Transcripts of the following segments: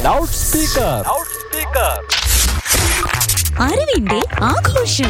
loud speaker അറിവിന്റെ ആഘോഷം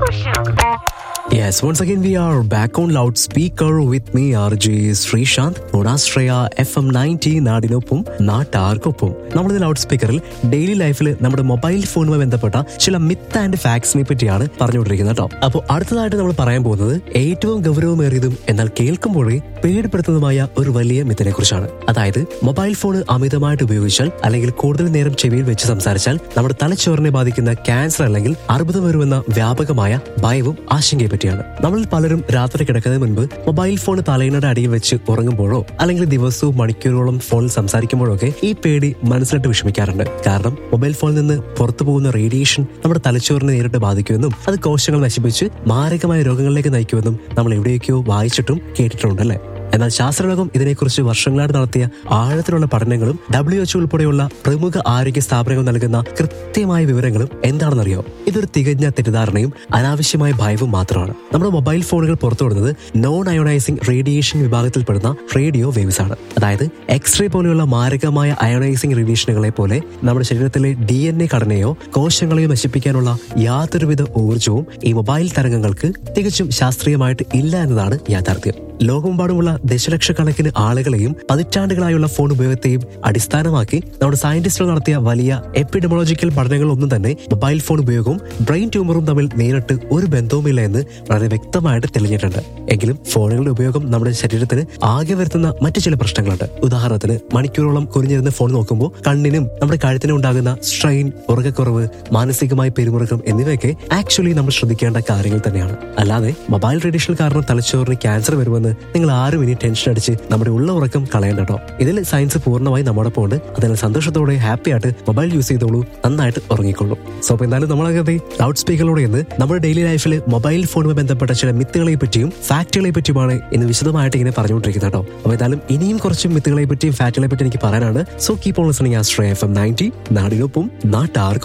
Yes, once again we are back on loudspeaker with me RJ Sreesanth Onashraya F M ninety നാടിനൊപ്പം നാട്ടാർക്കൊപ്പം നമ്മളിത് loud സ്പീക്കറിൽ daily ലൈഫിൽ നമ്മുടെ മൊബൈൽ ഫോണുമായി ബന്ധപ്പെട്ട ചില മിത്ത് ആൻഡ് ഫാക്ട്സിനെ പറ്റിയാണ് പറഞ്ഞുകൊണ്ടിരിക്കുന്നത് കേട്ടോ അപ്പോൾ അടുത്തതായിട്ട് നമ്മൾ പറയാൻ പോകുന്നത് ഏറ്റവും ഗൗരവമേറിയതും എന്നാൽ കേൾക്കുമ്പോഴേ പേടിപ്പെടുത്തുന്നതുമായ ഒരു വലിയ മിത്തിനെ കുറിച്ചാണ് അതായത് മൊബൈൽ ഫോൺ അമിതമായിട്ട് ഉപയോഗിച്ചാൽ അല്ലെങ്കിൽ കൂടുതൽ നേരം ചെവിയിൽ വെച്ച് സംസാരിച്ചാൽ നമ്മുടെ തലച്ചോറിനെ ബാധിക്കുന്ന ക്യാൻസർ അല്ലെങ്കിൽ അർബുദം വരുമെന്ന വ്യാപകമായ ഭയവും ആശങ്കയെ പറ്റിയാണ് നമ്മളിൽ പലരും രാത്രി കിടക്കുന്നതിന് മുൻപ് മൊബൈൽ ഫോൺ തലയിണയുടെ അടിയിൽ വെച്ച് ഉറങ്ങുമ്പോഴോ അല്ലെങ്കിൽ ദിവസവും മണിക്കൂറുകളോളം ഫോണിൽ സംസാരിക്കുമ്പോഴോ ഒക്കെ ഈ പേടി മനസ്സിലിട്ട് വിഷമിക്കാറുണ്ട് കാരണം മൊബൈൽ ഫോണിൽ നിന്ന് പുറത്തു പോകുന്ന റേഡിയേഷൻ നമ്മുടെ തലച്ചോറിനെ നേരിട്ട് ബാധിക്കുമെന്നും അത് കോശങ്ങൾ നശിപ്പിച്ച് മാരകമായ രോഗങ്ങളിലേക്ക് നയിക്കുമെന്നും നമ്മൾ എവിടെയൊക്കെയോ വായിച്ചിട്ടും കേട്ടിട്ടുണ്ടല്ലേ എന്നാൽ ശാസ്ത്രലോകം ഇതിനെക്കുറിച്ച് വർഷങ്ങളായിട്ട് നടത്തിയ ആഴത്തിലുള്ള പഠനങ്ങളും ഡബ്ല്യു എച്ച് ഉൾപ്പെടെയുള്ള പ്രമുഖ ആരോഗ്യ സ്ഥാപനങ്ങൾ നൽകുന്ന കൃത്യമായ വിവരങ്ങളും എന്താണെന്നറിയോ ഇതൊരു തികഞ്ഞ തെറ്റിദ്ധാരണയും അനാവശ്യമായ ഭയവും മാത്രമാണ് നമ്മുടെ മൊബൈൽ ഫോണുകൾ പുറത്തുവിടുന്നത് നോൺ അയോണൈസിംഗ് റേഡിയേഷൻ വിഭാഗത്തിൽപ്പെടുന്ന റേഡിയോ വേവ്സ് ആണ് അതായത് എക്സ്റേ പോലെയുള്ള മാരകമായ അയോണൈസിംഗ് റേഡിയേഷനുകളെ പോലെ നമ്മുടെ ശരീരത്തിലെ ഡി എൻ എ ഘടനയോ കോശങ്ങളെയോ നശിപ്പിക്കാനുള്ള യാതൊരുവിധ ഊർജവും ഈ മൊബൈൽ തരംഗങ്ങൾക്ക് തികച്ചും ശാസ്ത്രീയമായിട്ട് ഇല്ല എന്നതാണ് യാഥാർത്ഥ്യം ലോകമെമ്പാടുമുള്ള ദശലക്ഷക്കണക്കിന് ആളുകളെയും പതിറ്റാണ്ടുകളായുള്ള ഫോൺ ഉപയോഗത്തെയും അടിസ്ഥാനമാക്കി നമ്മുടെ സയന്റിസ്റ്റുകൾ നടത്തിയ വലിയ എപ്പിഡമോളജിക്കൽ പഠനങ്ങളൊന്നും തന്നെ മൊബൈൽ ഫോൺ ഉപയോഗവും ബ്രെയിൻ ട്യൂമറും തമ്മിൽ നേരിട്ട് ഒരു ബന്ധവുമില്ല എന്ന് വളരെ വ്യക്തമായിട്ട് തെളിഞ്ഞിട്ടുണ്ട് എങ്കിലും ഫോണുകളുടെ ഉപയോഗം നമ്മുടെ ശരീരത്തിന് ആകെ വരുത്തുന്ന മറ്റു ചില പ്രശ്നങ്ങളുണ്ട് ഉദാഹരണത്തിന് മണിക്കൂറോളം കുനിഞ്ഞിരുന്ന് ഫോൺ നോക്കുമ്പോൾ കണ്ണിനും നമ്മുടെ കഴുത്തിനും ഉണ്ടാകുന്ന സ്ട്രെയിൻ ഉറക്കക്കുറവ് മാനസികമായ പെരുമുറുക്കം എന്നിവയൊക്കെ ആക്ച്വലി നമ്മൾ ശ്രദ്ധിക്കേണ്ട കാര്യങ്ങൾ തന്നെയാണ് അല്ലാതെ മൊബൈൽ റേഡിയേഷൻ കാരണം തലച്ചോറിന് ക്യാൻസർ വരുമെന്ന് നിങ്ങൾ ആരും ഇനി ടെൻഷൻ അടിച്ച് നമ്മുടെ ഉള്ള ഉറക്കം കളയണ്ട കേട്ടോ ഇതിൽ സയൻസ് പൂർണ്ണമായി നമ്മോടൊപ്പം ഉണ്ട് അതിനാൽ സന്തോഷത്തോടെ ഹാപ്പി ആയിട്ട് മൊബൈൽ യൂസ് ചെയ്തോളൂ നന്നായിട്ട് ഉറങ്ങിക്കൊള്ളൂ സോ അപ്പൊ എന്തായാലും നമ്മളൊക്കെ ലൗഡ് സ്പീക്കറിലൂടെ ഇന്ന് നമ്മുടെ ഡെയിലി ലൈഫിൽ മൊബൈൽ ഫോണുമായി ബന്ധപ്പെട്ട ചില മിത്തുകളെ പറ്റിയും ഫാക്ടുകളെ പറ്റിയുമാണ് ഇന്ന് വിശദമായിട്ട് ഇങ്ങനെ പറഞ്ഞുകൊണ്ടിരിക്കുന്നത് കേട്ടോ അപ്പൊ എന്തായാലും ഇനിയും കുറച്ച് മിത്തുകളെ പറ്റിയും ഫാക്ടുകളെ പറ്റി എനിക്ക് പറയാനാണ് സോ കീപ് ഓൺ ലിസണിങ് ആസ്ട്രേ എഫ് എം നയൻറ്റി നാടിനൊപ്പം നാട്ടാർക്കും